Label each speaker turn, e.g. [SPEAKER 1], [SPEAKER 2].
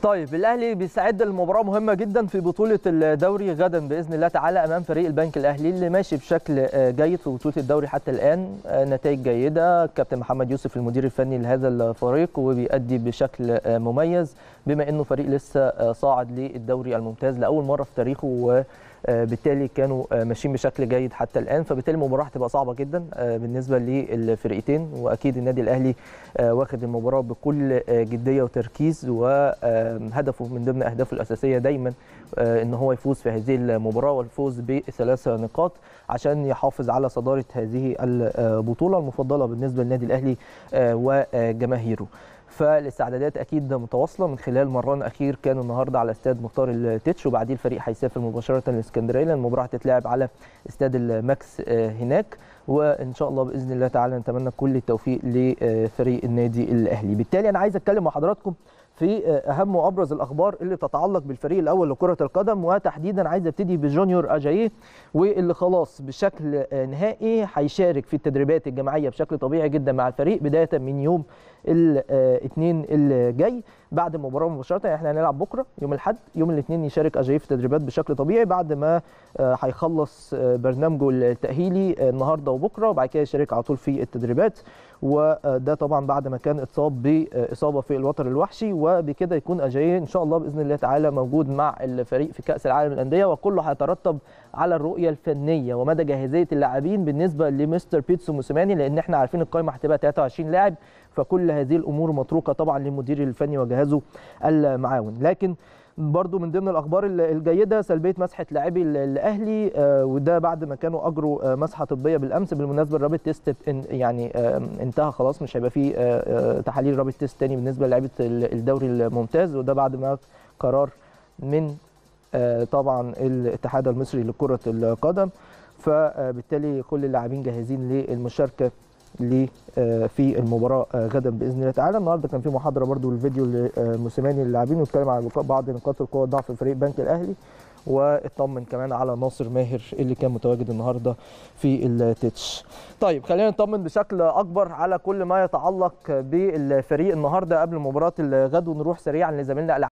[SPEAKER 1] طيب الاهلي بيستعد لمباراه مهمه جدا في بطوله الدوري غدا باذن الله تعالى امام فريق البنك الاهلي اللي ماشي بشكل جيد في بطوله الدوري حتى الان نتائج جيده الكابتن محمد يوسف المدير الفني لهذا الفريق وبيأدي بشكل مميز بما انه فريق لسه صاعد للدوري الممتاز لاول مره في تاريخه و بالتالي كانوا ماشيين بشكل جيد حتى الان فبالتالي المباراه هتبقى صعبه جدا بالنسبه للفرقتين واكيد النادي الاهلي واخد المباراه بكل جديه وتركيز وهدفه من ضمن اهدافه الاساسيه دايما ان هو يفوز في هذه المباراه والفوز بثلاث نقاط عشان يحافظ على صداره هذه البطوله المفضله بالنسبه للنادي الاهلي وجماهيره فالاستعدادات اكيد متواصله من خلال مران اخير كان النهارده على استاد مختار التتش وبعديه الفريق هيسافر مباشره لاسكندريه لان المباراه هتتلعب على استاد الماكس هناك وان شاء الله باذن الله تعالى نتمنى كل التوفيق لفريق النادي الاهلي بالتالي انا عايز اتكلم مع حضراتكم في اهم وابرز الاخبار اللي تتعلق بالفريق الاول لكره القدم وتحديدا عايز ابتدي بجونيور اجاييه واللي خلاص بشكل نهائي هيشارك في التدريبات الجماعيه بشكل طبيعي جدا مع الفريق بدايه من يوم الاثنين اللي جاي بعد المباراه مباشره احنا هنلعب بكره يوم الاحد يوم الاثنين يشارك اجاييه في التدريبات بشكل طبيعي بعد ما هيخلص برنامجه التاهيلي النهارده وبكره وبعد كده يشارك على طول في التدريبات وده طبعا بعد ما كان اتصاب باصابه في الوتر الوحشي وبكده يكون اجاييه ان شاء الله باذن الله تعالى موجود مع الفريق في كاس العالم للانديه وكله هيترتب على الرؤيه الفنيه ومدى جاهزيه اللاعبين بالنسبه لمستر بيتسو موسيماني لان احنا عارفين القائمه هتبقى 23 لاعب فكل هذه الامور متروكه طبعا للمدير الفني وجهازه المعاون لكن برضو من ضمن الاخبار الجيده سلبيه مسحه لاعبي الاهلي وده بعد ما كانوا اجروا مسحه طبيه بالامس بالمناسبه الرابط تيست يعني انتهى خلاص مش هيبقى فيه تحاليل رابط تيست تاني بالنسبه للاعيبه الدوري الممتاز وده بعد ما قرار من طبعا الاتحاد المصري لكره القدم فبالتالي كل اللاعبين جاهزين للمشاركه في المباراه غدا باذن الله تعالى النهارده كان في محاضره برده الفيديو لموسيماني للاعبين واتكلم عن بعض نقاط القوه والضعف في فريق البنك الاهلي واطمن كمان على ناصر ماهر اللي كان متواجد النهارده في التتش. طيب خلينا نطمن بشكل اكبر على كل ما يتعلق بالفريق النهارده قبل مباراه الغد ونروح سريعا لزميلنا